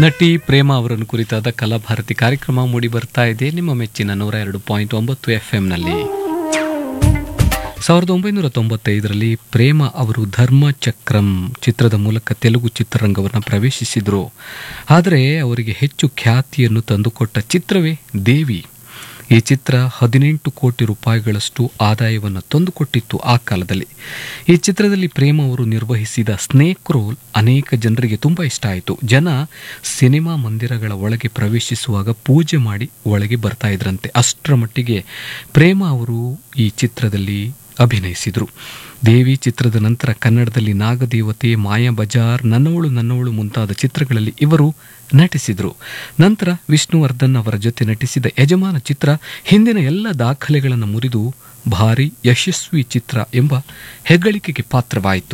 ನಟಿ ಪ್ರೇಮ ಅವರನ್ನು ಕುರಿತಾದ ಕಲಾಭಾರತಿ ಕಾರ್ಯಕ್ರಮ ಮೂಡಿ ಬರ್ತಾ ಇದೆ ನಿಮ್ಮ ಮೆಚ್ಚಿನ ನೂರ ಎರಡು ಪಾಯಿಂಟ್ ಒಂಬತ್ತು ಎಫ್ ಎಂನಲ್ಲಿ ಸಾವಿರದ ಒಂಬೈನೂರ ತೊಂಬತ್ತೈದರಲ್ಲಿ ಪ್ರೇಮ ಅವರು ಧರ್ಮಚಕ್ರಂ ಚಿತ್ರದ ಮೂಲಕ ತೆಲುಗು ಚಿತ್ರರಂಗವನ್ನು ಪ್ರವೇಶಿಸಿದರು ಆದರೆ ಅವರಿಗೆ ಹೆಚ್ಚು ಖ್ಯಾತಿಯನ್ನು ತಂದುಕೊಟ್ಟ ಚಿತ್ರವೇ ದೇವಿ ಈ ಚಿತ್ರ ಹದಿನೆಂಟು ಕೋಟಿ ರೂಪಾಯಿಗಳಷ್ಟು ಆದಾಯವನ್ನು ತಂದುಕೊಟ್ಟಿತ್ತು ಆ ಕಾಲದಲ್ಲಿ ಈ ಚಿತ್ರದಲ್ಲಿ ಪ್ರೇಮ ಅವರು ನಿರ್ವಹಿಸಿದ ಸ್ನೇಕ್ ರೋಲ್ ಅನೇಕ ಜನರಿಗೆ ತುಂಬ ಇಷ್ಟ ಆಯಿತು ಜನ ಸಿನಿಮಾ ಮಂದಿರಗಳ ಒಳಗೆ ಪ್ರವೇಶಿಸುವಾಗ ಪೂಜೆ ಮಾಡಿ ಒಳಗೆ ಬರ್ತಾ ಇದ್ರಂತೆ ಅಷ್ಟರ ಮಟ್ಟಿಗೆ ಪ್ರೇಮ ಅವರು ಈ ಚಿತ್ರದಲ್ಲಿ ಅಭಿನಯಿಸಿದರು ದೇವಿ ಚಿತ್ರದ ನಂತರ ಕನ್ನಡದಲ್ಲಿ ನಾಗದೇವತೆ ಮಾಯಾ ಬಜಾರ್ ನನ್ನವಳು ನನ್ನವಳು ಮುಂತಾದ ಚಿತ್ರಗಳಲ್ಲಿ ಇವರು ನಟಿಸಿದರು ನಂತರ ವಿಷ್ಣುವರ್ಧನ್ ಅವರ ಜೊತೆ ನಟಿಸಿದ ಯಜಮಾನ ಚಿತ್ರ ಹಿಂದಿನ ಎಲ್ಲ ದಾಖಲೆಗಳನ್ನು ಮುರಿದು ಭಾರಿ ಯಶಸ್ವಿ ಚಿತ್ರ ಎಂಬ ಹೆಗ್ಗಳಿಕೆಗೆ ಪಾತ್ರವಾಯಿತು